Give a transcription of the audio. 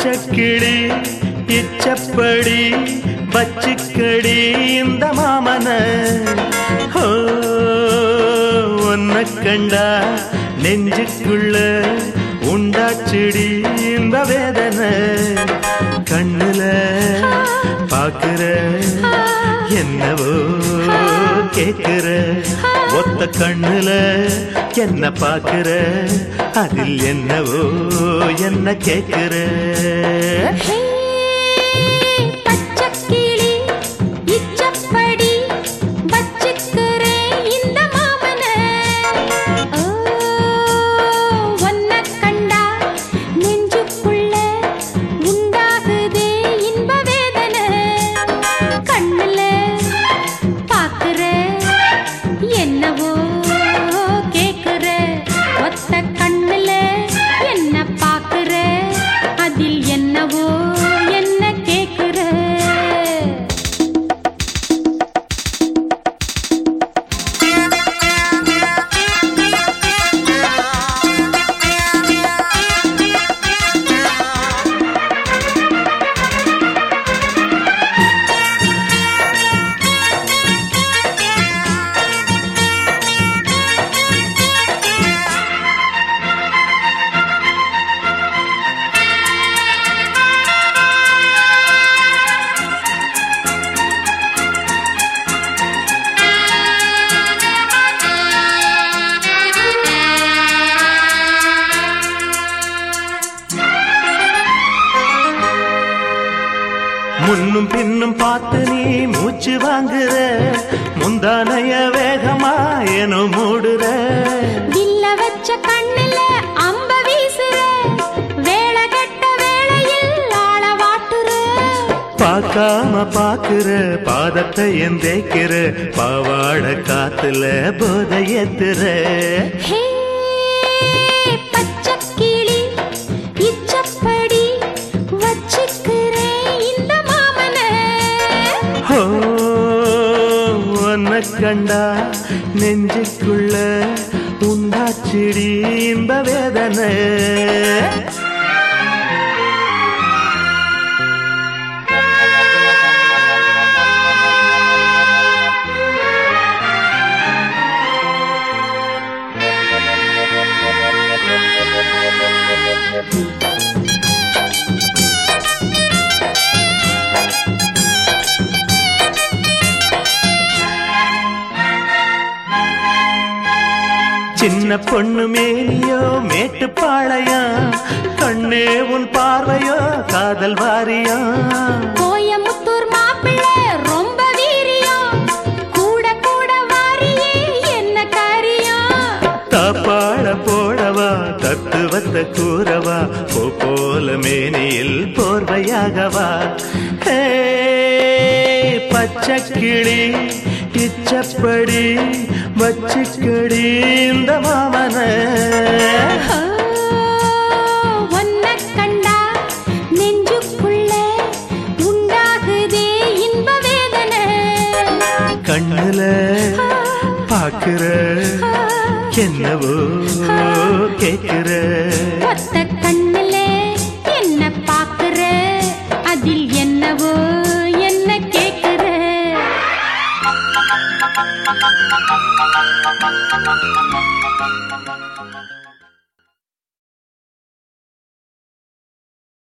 பச்சை கிளி இச்சப்படி பச்சிக்கடி இந்த மாமன ஓ உன்னை கண்டா நெஞ்சுக்குள்ள உண்டாச்சிடி இந்த வேதனை கண்ணுல பாக்குற என்னவோ கேக்குற ஒத்த கண்ணுல என்ன பாக்குற அதில் என்னவோ என்ன கேக்குற ஹே, பச்சைக்கிளி, இச்சப்படி, வச்சுக்கிறேன் இந்த மாமனை. ஓ, உன்னைக் கண்டா நெஞ்சுக்குள்ள உண்டாகுதே இன்ப வேதனை. கண்ணுல பாக்குற, என்னவோ கேக்குற. ஒத்த கண்ணுல என்ன பாக்குற அதில் என்னவோ என்ன கேக்குற முன்னும் பின்னும் பார்த்து நீ மூச்சு வாங்குற முந்தானைய வேகமா என மூடுற வில்ல வச்ச கண்ணுல அம்ப வீசுற வேலை கட்ட வேளையில் ஆள வாட்டுற பார்க்காம பாக்குற பாதத்தை எந்தேக்கிற பாவாட காத்துல போத ஏத்துற ஹே பச்சைக்கிளி இச்சப்படி வச்சுக்கிறேன் இந்த மாமனை ஓ உன்னை கண்டா நெஞ்சுக்குள்ள உண்டாச்சிடி இந்த வேதனை சின்ன பொண்ணு மேனியோ மேட்டுப்பாளையா கண்ணே உன் பார்வையோ காதல் வாரியா கோயமுத்தூர் மாப்பிள்ளை ரொம்ப வீரியம் கூட கூட வாரியே என்ன காரியம் தாப்பாட போடவா தத்துவத்தை கூறவா போ போல மேனியில் போர்வையாகவா ஹே, பச்சை கிளி இச்சப்படி வச்சுக்கடி இந்த மாமன ஓ, உன்னைக் கண்டா நெஞ்சுக்குள்ள உண்டாகுதே இன்ப வேதனை கண்ணுல பாக்குற என்னவோ கேக்குற ஒத்த கண்ணுல என்ன பாக்குற அதில் என்னவோ என்ன கேக்குற